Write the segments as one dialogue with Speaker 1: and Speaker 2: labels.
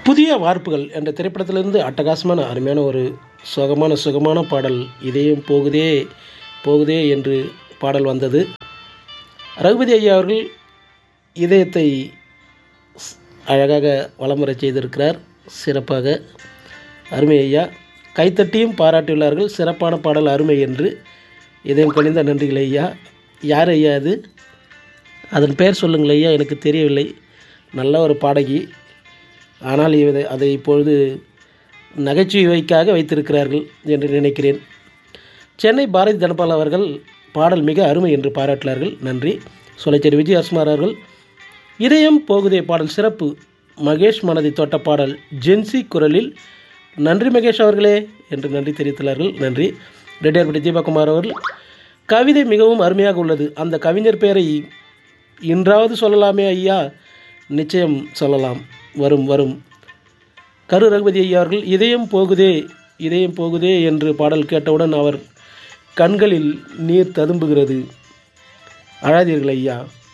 Speaker 1: புதிய வார்ப்புகள் என்ற திரைப்படத்திலிருந்து அட்டகாசமான அருமையான ஒரு சுகமான சுகமான பாடல் இதயம் போகுதே போகுதே என்று பாடல் வந்தது ரகுபதி ஐயா அவர்கள் இதயத்தை ஸ்- அழகாக வலம் வரச் செய்திருக்கிறார் சிறப்பாக அருமை ஐயா கைத்தட்டியும் பாராட்டியுள்ளார்கள் சிறப்பான பாடல் அருமை என்று இதயம் கணிந்த நன்றிகள் ஐயா யார் ஐயா அது அதன் பெயர் சொல்லுங்கள் ஐயா எனக்கு தெரியவில்லை நல்ல ஒரு பாடகி ஆனால் இதை அதை இப்பொழுது நகைச்சுவைக்காக வைத்திருக்கிறார்கள் என்று நினைக்கிறேன் சென்னை பாரதி தனபால் அவர்கள் பாடல் மிக அருமை என்று பாராட்டினார்கள் நன்றி சொலைச்சேரி விஜய் அஸ்மார் அவர்கள் இதயம் போகுதே பாடல் சிறப்பு மகேஷ் மனதை தொட்ட பாடல் ஜென்சி குரலில் நன்றி மகேஷ் அவர்களே என்று நன்றி தெரிவித்துள்ளார்கள் நன்றி ரெட்டியார்பட்டி தீபகுமார் அவர்கள் கவிதை மிகவும் அருமையாக உள்ளது அந்த கவிஞர் பெயரை இன்றாவது சொல்லலாமே ஐயா நிச்சயம் சொல்லலாம் வரும் வரும் கரு ரகுபதி ஐயா அவர்கள் இதயம் போகுதே இதயம் போகுதே என்று பாடல் கேட்டவுடன் அவர் கண்களில் நீர் ததும்புகிறது அழாதீர்கள் ஐயா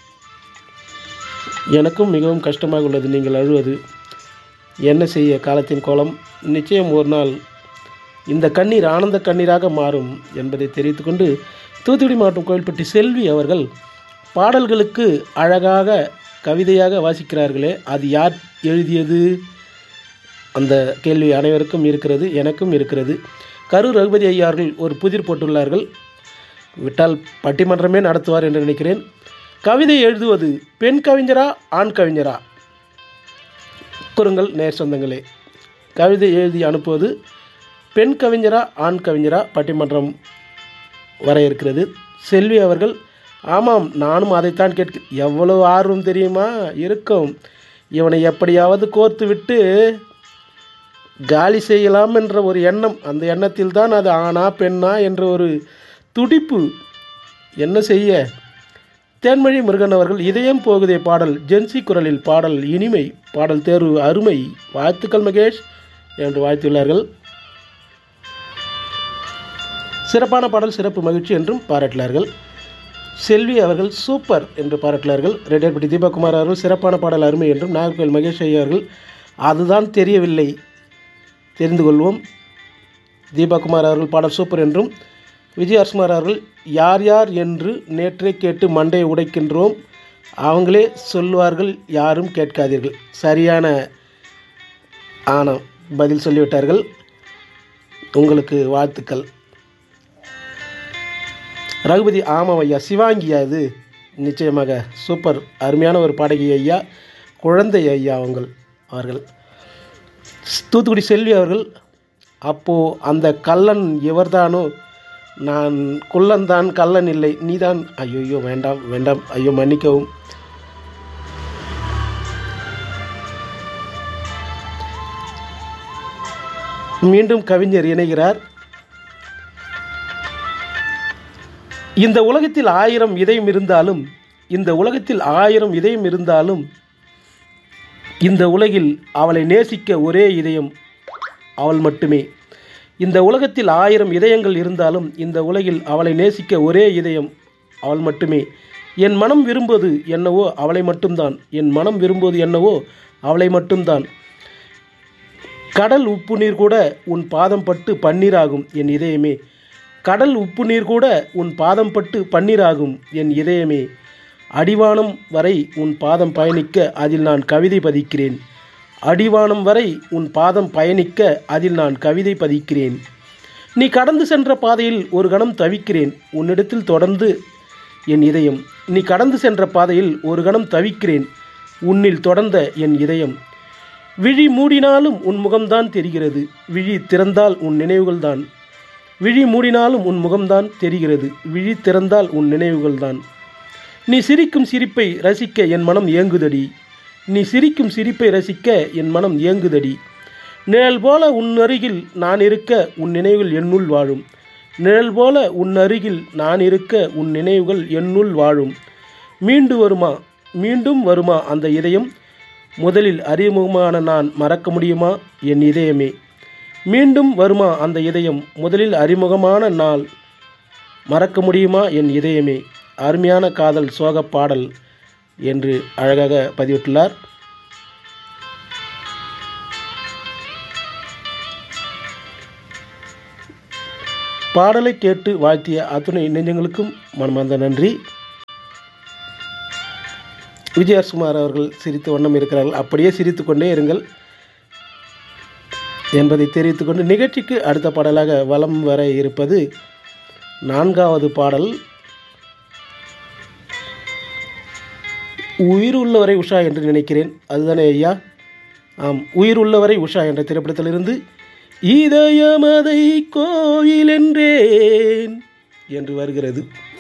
Speaker 1: எனக்கும் மிகவும் கஷ்டமாக உள்ளது நீங்கள் அழுவது என்ன செய்ய காலத்தின் கோலம் நிச்சயம் ஒரு நாள் இந்த கண்ணீர் ஆனந்த கண்ணீராக மாறும் என்பதை தெரிவித்துக்கொண்டு தூத்துக்குடி மாவட்டம் கோயில்பட்டி செல்வி அவர்கள் பாடல்களுக்கு அழகாக கவிதையாக வாசிக்கிறார்களே அது யார் எழுதியது அந்த கேள்வி அனைவருக்கும் இருக்கிறது எனக்கும் இருக்கிறது கரு ரகுபதி ஐயா அவர்கள் ஒரு புதிர் போட்டுள்ளார்கள் விட்டால் பட்டிமன்றமே நடத்துவார் என்று நினைக்கிறேன் கவிதை எழுதுவது பெண் கவிஞரா ஆண் கவிஞரா கூறுங்கள் நேர் சொந்தங்களே கவிதை எழுதி அனுப்புவது பெண் கவிஞரா ஆண் கவிஞரா பட்டிமன்றம் வர இருக்கிறது செல்வி அவர்கள் ஆமாம் நானும் அதைத்தான் கேட்க எவ்வளவு ஆர்வம் தெரியுமா இருக்கும் இவனை எப்படியாவது கோர்த்து விட்டு காலி செய்யலாம் என்ற ஒரு எண்ணம் அந்த எண்ணத்தில் தான் அது ஆணா பெண்ணா என்ற ஒரு துடிப்பு என்ன செய்ய தேன்மொழி முருகன் அவர்கள் இதயம் போகுதே பாடல் ஜென்சி குரலில் பாடல் இனிமை பாடல் தேர்வு அருமை வாழ்த்துக்கள் மகேஷ் என்று வாழ்த்துள்ளார்கள் சிறப்பான பாடல் சிறப்பு மகிழ்ச்சி என்றும் பாராட்டினார்கள் செல்வி அவர்கள் சூப்பர் என்று பாராட்டினார்கள் ரெட்டியார்பட்டி தீபகுமார் அவர்கள் சிறப்பான பாடல் அருமை என்றும் நாகர்கோவில் மகேஷ் ஐயா அவர்கள் அதுதான் தெரியவில்லை தெரிந்து கொள்வோம் தீபகுமார் அவர்கள் பாடல் சூப்பர் என்றும் விஜய் அஸ்மார் அவர்கள் யார் யார் என்று நேற்றே கேட்டு மண்டையை உடைக்கின்றோம் அவங்களே சொல்லுவார்கள் யாரும் கேட்காதீர்கள் சரியான ஆணம் பதில் சொல்லிவிட்டார்கள் உங்களுக்கு வாழ்த்துக்கள் ரகுபதி ஆமாம் ஐயா சிவாங்கியா இது நிச்சயமாக சூப்பர் அருமையான ஒரு பாடகி ஐயா குழந்தை ஐயா அவங்கள் அவர்கள் தூத்துக்குடி செல்வி அவர்கள் அப்போது அந்த கள்ளன் எவர்தானோ நான் குள்ளன்தான் கள்ளன் இல்லை நீதான் ஐயோ வேண்டாம் வேண்டாம் ஐயோ மன்னிக்கவும் மீண்டும் கவிஞர் இணைகிறார் இந்த உலகத்தில் ஆயிரம் இதயம் இருந்தாலும் இந்த உலகத்தில் ஆயிரம் இதயம் இருந்தாலும் இந்த உலகில் அவளை நேசிக்க ஒரே இதயம் அவள் மட்டுமே இந்த உலகத்தில் ஆயிரம் இதயங்கள் இருந்தாலும் இந்த உலகில் அவளை நேசிக்க ஒரே இதயம் அவள் மட்டுமே என் மனம் விரும்புவது என்னவோ அவளை மட்டும்தான் என் மனம் விரும்புவது என்னவோ அவளை மட்டும்தான் கடல் உப்பு நீர் கூட உன் பாதம் பட்டு பன்னீராகும் என் இதயமே கடல் உப்பு நீர் கூட உன் பாதம் பட்டு பன்னீராகும் என் இதயமே அடிவானம் வரை உன் பாதம் பயணிக்க அதில் நான் கவிதை பதிக்கிறேன் அடிவானம் வரை உன் பாதம் பயணிக்க அதில் நான் கவிதை பதிக்கிறேன் நீ கடந்து சென்ற பாதையில் ஒரு கணம் தவிக்கிறேன் உன்னிடத்தில் தொடர்ந்து என் இதயம் நீ கடந்து சென்ற பாதையில் ஒரு கணம் தவிக்கிறேன் உன்னில் தொடர்ந்த என் இதயம் விழி மூடினாலும் உன் முகம்தான் தெரிகிறது விழி திறந்தால் உன் நினைவுகள்தான் விழி மூடினாலும் உன் முகம்தான் தெரிகிறது விழி திறந்தால் உன் நினைவுகள்தான் நீ சிரிக்கும் சிரிப்பை ரசிக்க என் மனம் ஏங்குதடி நீ சிரிக்கும் சிரிப்பை ரசிக்க என் மனம் ஏங்குதடி நிழல் போல உன் அருகில் நான் இருக்க உன் நினைவுகள் என்னுள் வாழும் நிழல் போல உன் அருகில் நான் இருக்க உன் நினைவுகள் என்னுள் வாழும் மீண்டு வருமா மீண்டும் வருமா அந்த இதயம் முதலில் அறிமுகமான நான் மறக்க முடியுமா என் இதயமே மீண்டும் வருமா அந்த இதயம் முதலில் அறிமுகமான நாள் மறக்க முடியுமா என் இதயமே அருமையான காதல் சோகப் பாடல் என்று அழகாக பதிவிட்டுள்ளார் பாடலை கேட்டு வாழ்த்திய அத்துணை நெஞ்சங்களுக்கும் மனமார்ந்த நன்றி விஜயகுமார் அவர்கள் சிரித்து வண்ணம் இருக்கிறார்கள் அப்படியே சிரித்து கொண்டே இருங்கள் என்பதை தெரிவித்துக்கொண்டு நிகழ்ச்சிக்கு அடுத்த பாடலாக வலம் வர இருப்பது நான்காவது பாடல் உயிர் உள்ளவரை உஷா என்று நினைக்கிறேன் அதுதானே ஐயா ஆம் உயிர் உள்ளவரை உஷா என்ற திரைப்படத்திலிருந்து இதயமதை கோயில் என்றேன் என்று வருகிறது